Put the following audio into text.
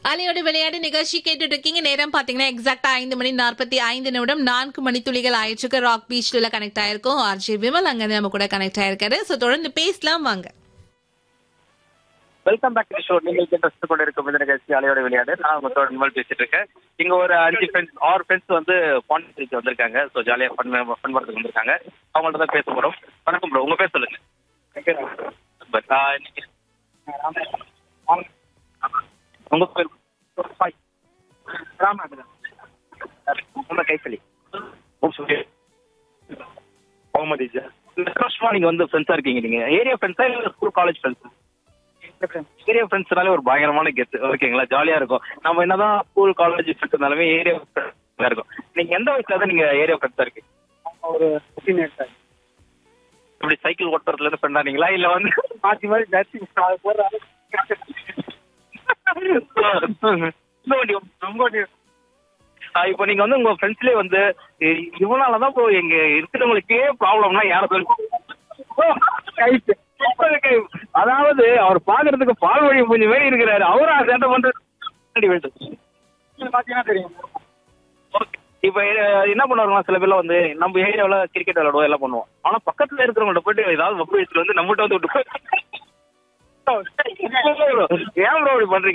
அலையோட விளையாட்டு நிகழ்ச்சி கேட்டுட்டு இருக்கீங்க நேரம் பாத்தீங்கன்னா எக்ஸாக்டா ஐந்து மணி நாற்பத்தி ஐந்து நிமிடம் நான்கு மணி துளிகள் ஆயிடுச்சுக்கு ராக் பீச்ல கனெக்ட் ஆயிருக்கும் ஆர்ஜி விமல் அங்க நம்ம கூட கனெக்ட் ஆயிருக்காரு சோ தொடர்ந்து பேசலாம் வாங்க வெல்கம் பேக் டு ஷோ நீங்கள் கேட்டு கொண்டிருக்கும் இந்த நிகழ்ச்சி அலையோட விளையாடு நான் உங்க தோழன் நிமல் பேசிட்டு இருக்கேன் இங்க ஒரு அஞ்சு ஃப்ரெண்ட்ஸ் ஆறு ஃப்ரெண்ட்ஸ் வந்து பாண்டிச்சேரிக்கு வந்திருக்காங்க ஸோ ஜாலியாக ஃபன் ஃபன் பண்ணுறதுக்கு வந்திருக்காங்க அவங்கள்ட்ட தான் பேச போறோம் வணக்கம் ப்ரோ உங்க பேர் சொல்லுங்க பட் இன்னைக்கு உங்க பேர் உங்க கைத்தலி முகமது இஜாஸ் இந்த வருஷமா நீங்க வந்து ஃப்ரெண்ட்ஸா இருக்கீங்க நீங்க ஏரியா ஃப்ரெண்ட்ஸா இல்ல ஸ்கூல் காலேஜ் ஃப்ரெண்ட்ஸ் ஏரியா ஃப்ரெண்ட்ஸ்னாலே ஒரு பயங்கரமான கெத்து ஓகேங்களா ஜாலியா இருக்கும் நம்ம என்னதான் ஸ்கூல் காலேஜ் ஃப்ரெண்ட்ஸ் இருந்தாலுமே ஏரியா ஃப்ரெண்ட்ஸா இருக்கும் நீங்க எந்த வயசுல தான் நீங்க ஏரியா ஃப்ரெண்ட்ஸா இருக்கீங்க ஒரு ஃபிஃப்டீன் இயர்ஸ் ஆகுது இப்படி சைக்கிள் ஓட்டுறதுல இருந்து ஃப்ரெண்ட் ஆனீங்களா இல்ல வந்து மாற்றி மாதிரி ஜர்சி போடுறாரு இந்த வண்டி ரொம்ப வண்டி ஆஹ் இப்போ நீங்க வந்து உங்க ஃப்ரெண்ட்ஸ்லயே வந்து இ- இவனாலதான் இப்போ எங்க இருக்கிறவங்களுக்கே ப்ராப்ளம்னா யார அதாவது அவர் பாக்குறதுக்கு பால் வழி கொஞ்சம் மாரி இருக்கிறாரு அவரும் அதை சேட்டை பண்றது பார்த்தீங்கன்னா தெரியும் Okay. இப்ப அஹ், என்ன பண்ணுவாங்க சில பேர்லாம் வந்து நம்ம ஏரியாவுல கிரிக்கெட் விளையாடுவோம் எல்லாம் பண்ணுவோம் ஆனா பக்கத்துல இருக்கிறவங்கள்ட்ட போயிட்டு ஏதாவது வப்பு எடுத்துட்டு வந்து நம்மகிட்ட வந்து விட்டு ஏன் ப்ரோ இப்படி பண்றீங்க